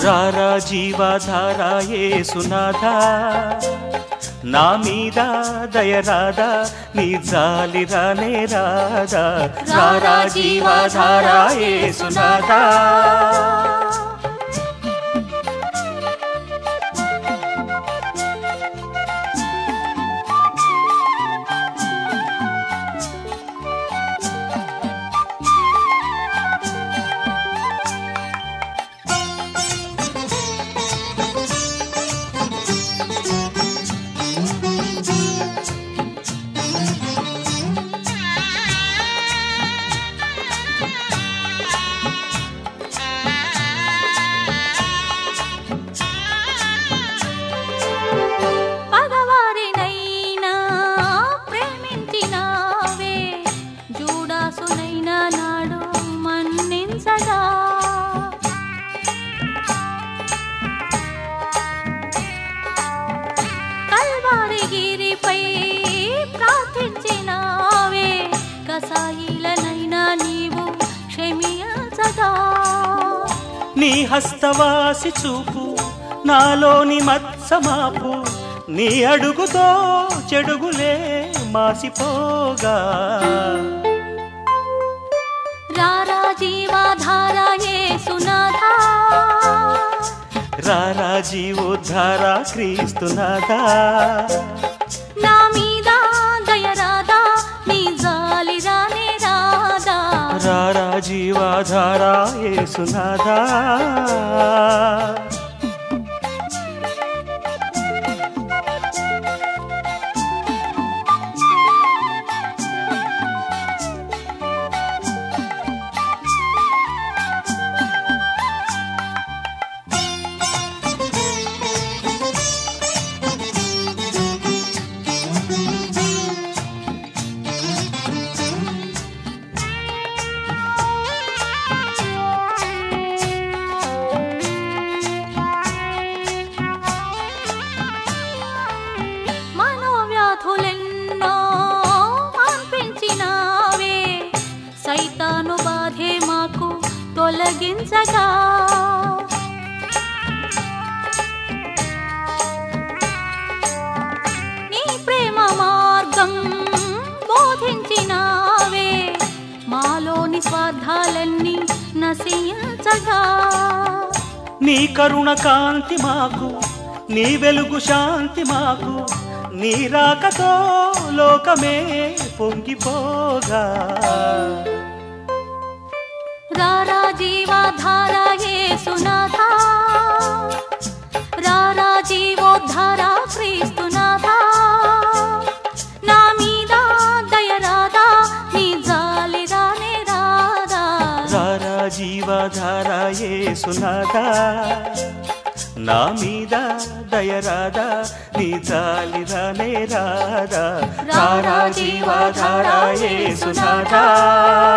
రారా జీవాధారా యేసునాథా నా మీద దయరాదా నీ జాలి రానే రాదా రారా జీవాధారా యేసునాథా పగవారినైనా ప్రేమించినావే జూడాసునైనా నాడు మన్నించగా కల్వారిగిరిపై ప్రార్థించినావే కసాయిలనైనా నీవు క్షమించగా నీ హస్తవాసి చూపు నాలోని మత్సమాపు నీ అడుగుతో చెడుగులే మాసిపోగా రారా జీవాధార యేసునాథా రారా జీవోద్ధార క్రీస్తునాథా నా మీద దయరాదా నీ జాలి రానే రాదా రారా జీవాధార యేసునాథా మనోవ్యాధులెన్నో మాన్పించినావే సైతాను బాధే మాకు తొలగించగా నీ ప్రేమ మార్గం బోధించినావే మాలోని స్వార్థాలన్నీ నశించగా నీ కరుణ కాంతి మాకు నీ వెలుగు శాంతి మాకు నీ రాకతో లోకమే పొంగిపోగా రారా జీవాధార యేసునాథా రారా జీవోద్ధార క్రీస్తునాథా నా మీద దయరాదా నీ జాలి రానే రాదా రారా జీవాధార యేసునాథా నా మీద దయరాదా నీ జాలి రానే రాదా రారా జీవాధార యేసునాథా